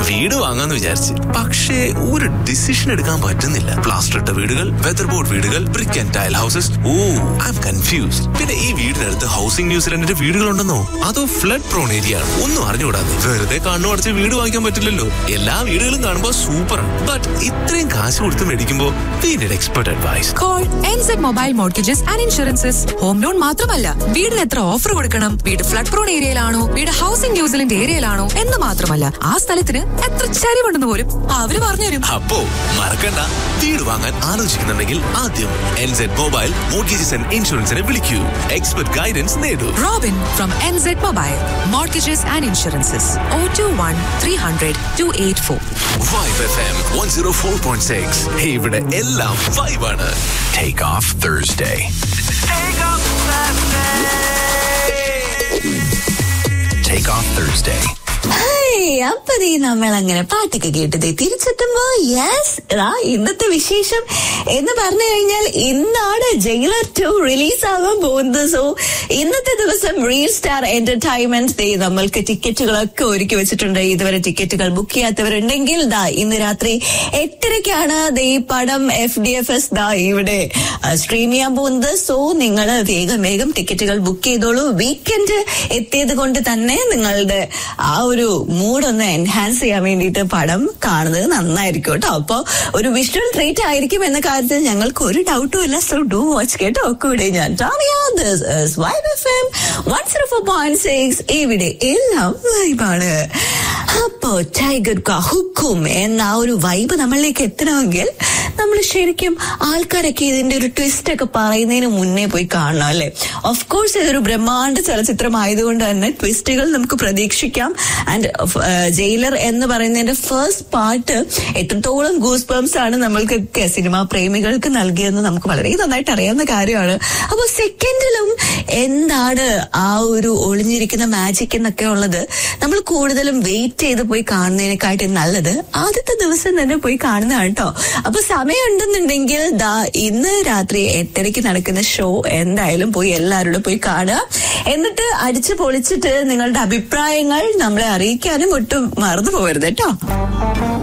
വീട് വാങ്ങാന്ന് വിചാരിച്ച് പക്ഷേ ഒരു ഡിസിഷൻ എടുക്കാൻ പറ്റുന്നില്ല പ്ലാസ്റ്റർ ഇട്ട വീടുകൾ വെതർ ബോർഡ് വീടുകൾ brick and tile houses oh I'm confused പിന്നെ ഈ വീടിനടുത്ത് ഹൗസിംഗ് ന്യൂസിലൻഡിന്റെ വീടുകളുണ്ടെന്നോ അതോ ഫ്ലഡ് പ്രോൺ ഏരിയ ആണ് ഒന്നും അറിഞ്ഞുകൂടാതെ വെറുതെ കണ്ണു അടച്ച് വീട് വാങ്ങിക്കാൻ പറ്റില്ലല്ലോ എല്ലാ വീടുകളും കാണുമ്പോൾ സൂപ്പറാണ് ബട്ട് ഇത്രയും കാശ് കൊടുത്ത് മേടിക്കുമ്പോൾ we need expert advice call NZ mobile mortgages and insurances home loan മാത്രമല്ല വീടിന് എത്ര ഓഫർ കൊടുക്കണം വീട് ഫ്ലഡ് പ്രോൺ ഏരിയയിലാണോ വീട് ഹൗസിംഗ് ന്യൂസിലൻഡ് ഏരിയയിലാണോ എന്ന് മാത്രമല്ല ആ സ്ഥലത്തിന് എത്ര ചരിവുണ്ടെന്ന് പോലും അവര് പറഞ്ഞുതരും അപ്പോ മറക്കണ്ട വീട് വാങ്ങാൻ ആലോചിക്കുന്നുണ്ടെങ്കിൽ ആദ്യം എൻസെഡ് മൊബൈൽ മോർഗേജസ് ആൻഡ് ഇൻഷുറൻസിനെ വിളിക്കൂ എക്സ്പെർട്ട് ഗൈഡൻസ് നേടൂ Robin from NZ mobile mortgages and insurances oh two one three hundred two eight four vibe F M one zero four point six ഇവിടെ എല്ലാം വൈബാണ് Take off Thursday. Take off Thursday. Hey, അപ്പൊ ദേ നമ്മൾ അങ്ങനെ പാട്ടൊക്കെ കേട്ടത് തിരിച്ചെത്തുമ്പോ യെസ് ഇന്നത്തെ വിശേഷം എന്ന് പറഞ്ഞു കഴിഞ്ഞാൽ ഇന്നാണ് ജയിലർ ടു റിലീസ് ആവാൻ പോകുന്നത് സോ ഇന്നത്തെ ദിവസം റിയൽ സ്റ്റാർ എന്റർടൈൻമെന്റ് ദേ നമ്മൾക്ക് ടിക്കറ്റുകളൊക്കെ ഒരുക്കി വെച്ചിട്ടുണ്ട് ഇതുവരെ ടിക്കറ്റുകൾ ബുക്ക് ചെയ്യാത്തവരുണ്ടെങ്കിൽ ദാ ഇന്ന് രാത്രി എട്ടരയ്ക്കാണ് ദേ ഈ പടം എഫ് ഡി എഫ് എസ് ദാ ഇവിടെ സ്ട്രീം ചെയ്യാൻ പോകുന്നത് സോ നിങ്ങൾ വേഗം വേഗം ടിക്കറ്റുകൾ ബുക്ക് ചെയ്തോളൂ വീക്കെൻഡ് എത്തിയത് കൊണ്ട് തന്നെ നിങ്ങളുടെ ആ ഒരു മൂഡ് ഒന്ന് എൻഹാൻസ് ചെയ്യാൻ വേണ്ടിയിട്ട് പടം കാണുന്നത് നന്നായിരിക്കും കേട്ടോ അപ്പൊ ഒരു വിഷ്വൽ ട്രീറ്റ് ആയിരിക്കും എന്ന കാര്യത്തിൽ ഞങ്ങൾക്ക് ഒരു ഡൗട്ടും ഇല്ല സോ ഡു വാച്ച് കേട്ടോ കൂടെ ഞാൻ ഇവിടെ എല്ലാം വൈബാണ് അപ്പോ ടൈഗർ ഹുക്കും എന്ന ആ ഒരു വൈബ് നമ്മളിലേക്ക് എത്തണമെങ്കിൽ നമ്മൾ ശരിക്കും ആൾക്കാരൊക്കെ ഇതിന്റെ ഒരു ട്വിസ്റ്റ് ഒക്കെ പറയുന്നതിന് മുന്നേ പോയി കാണണം അല്ലെ ഓഫ് കോഴ്സ് ഇതൊരു ബ്രഹ്മാണ്ഡ ചലച്ചിത്രം ആയതുകൊണ്ട് തന്നെ ട്വിസ്റ്റുകൾ നമുക്ക് പ്രതീക്ഷിക്കാം ആൻഡ് ജയിലർ എന്ന് പറയുന്നതിന്റെ ഫസ്റ്റ് പാർട്ട് എത്രത്തോളം ഗൂസ് ബംസ് ആണ് നമ്മൾക്കൊക്കെ സിനിമാ പ്രേമികൾക്ക് നൽകിയെന്ന് നമുക്ക് വളരെ നന്നായിട്ട് അറിയാവുന്ന കാര്യമാണ് അപ്പൊ സെക്കൻഡിലും എന്താണ് ആ ഒരു ഒളിഞ്ഞിരിക്കുന്ന മാജിക് എന്നൊക്കെ ഉള്ളത് നമ്മൾ കൂടുതലും വെയിറ്റ് ചെയ്ത് പോയി കാണുന്നതിനെക്കാട്ടും നല്ലത് ആദ്യത്തെ ദിവസം തന്നെ പോയി കാണുന്നതാണ് കേട്ടോ അപ്പൊ സമയം ഉണ്ടെന്നുണ്ടെങ്കിൽ ദാ ഇന്ന് രാത്രി എട്ടരയ്ക്ക് നടക്കുന്ന ഷോ എന്തായാലും പോയി എല്ലാവരോടും പോയി കാണുക എന്നിട്ട് അടിച്ചു പൊളിച്ചിട്ട് നിങ്ങളുടെ അഭിപ്രായങ്ങൾ നമ്മളെ അറിയിക്കാനും ഒട്ടും മറന്നു പോകരുത് കേട്ടോ